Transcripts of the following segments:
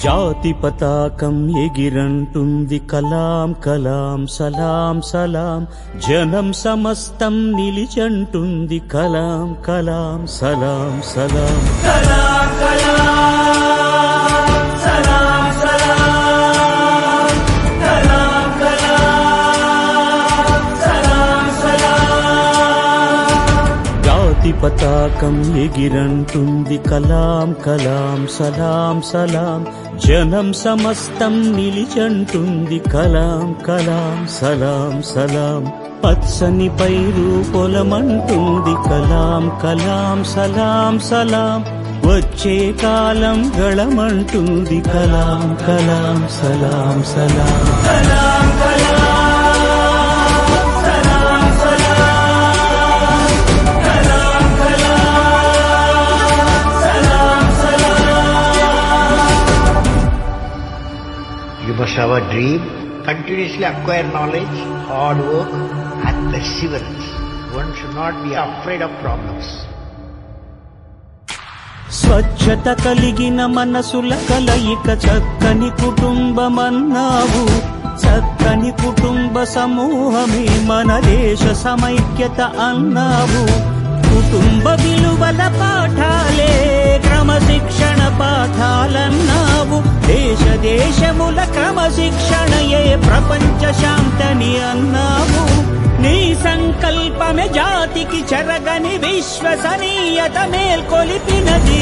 జాతి పతాకం ఎగిరంటుంది కలాం కలాం సలాం సలాం జనం సమస్తం నిలిచంటుంది కలాం కలాం సలాం సలాం జాతి పతాకం ఎగిరంటుంది కలాం కలాం సలాం సలాం జనం సమస్తం నిలిచంటుంది కలాం కలాం సలాం సలాం పచ్చని పైరు పొలమంటుంది కలాం కలాం సలాం సలాం వచ్చే కాలం గళమంటుంది కలాం కలాం సలాం సలాం You must have a dream, continuously acquire knowledge, hard work, and perseverance. One should not be afraid of problems. స్వచ్ఛత కలిగిన మనసుల కలయిక చక్కని కుటుంబమన్నావు చక్కని కుటుంబ సమూహమే మన దేశ సమైక్యత అన్నావు కుటుంబ విలువల పాఠాలే క్రమశిక్షణ పాఠాలన్నావు దేశ దేశముల క్రమశిక్షణయే ప్రపంచ శాంతని అన్నావు నీ సంకల్పమే జాతికి చెరగని విశ్వసనీయత మేల్కొలిపినది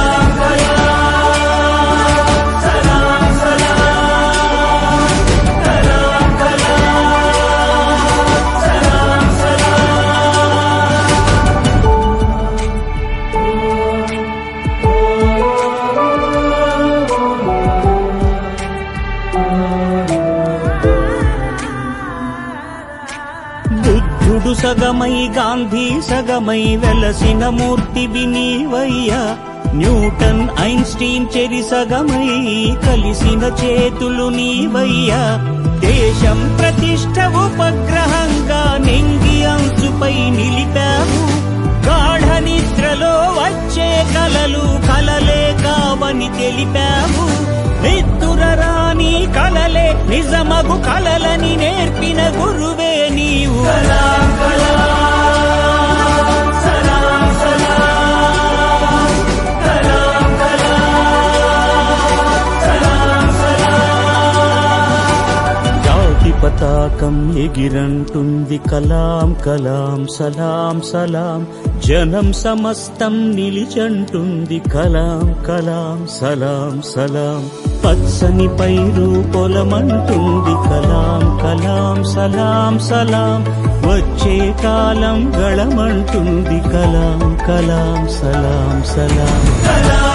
బుద్ధుడు సగమై గాంధీ సగమై వెలసిన మూర్తి నీవయ్యా న్యూటన్ ఐన్స్టీన్ చెరి సగమై కలిసిన చేతులు నీవయ్యా దేశం ప్రతిష్ట ఉపగ్రహంగా నెంగి అంచుపై నిలిపావు గాఢ నిద్రలో వచ్చే కలలు కలలే కావని తెలిపావు నిద్దురరాని కలలే నిజమగు కలలని నేర్పిన గురువే నీవు జాతి పతాకం ఎగిరంటుంది కలాం కలాం సలాం సలాం జనం సమస్తం నిలిచంటుంది కలాం కలాం సలాం సలాం పచ్చని పైరు పొలమంటుంది కలాం కలాం సలాం సలాం వచ్చే కాలం గళమంటుంది కలాం కలాం సలాం సలాం